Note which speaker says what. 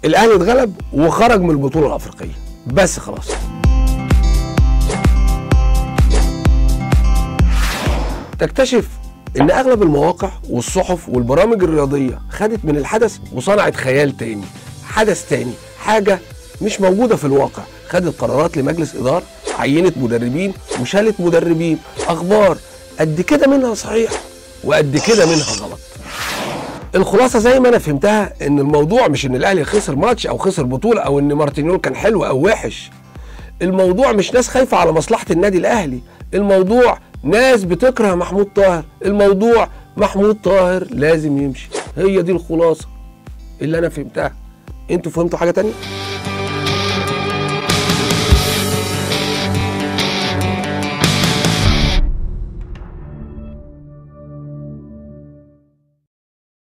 Speaker 1: الاهلي اتغلب وخرج من البطوله الافريقيه بس خلاص تكتشف ان اغلب المواقع والصحف والبرامج الرياضيه خدت من الحدث وصنعت خيال تاني حدث تاني حاجه مش موجوده في الواقع خدت قرارات لمجلس اداره عينت مدربين وشالت مدربين اخبار قد كده منها صحيح وقد كده منها غلط الخلاصه زي ما انا فهمتها ان الموضوع مش ان الاهلي خسر ماتش او خسر بطوله او ان مارتينيول كان حلو او وحش الموضوع مش ناس خايفه على مصلحه النادي الاهلي الموضوع ناس بتكره محمود طاهر الموضوع محمود طاهر لازم يمشي هي دي الخلاصه اللي انا فهمتها انتوا فهمتوا حاجه تانية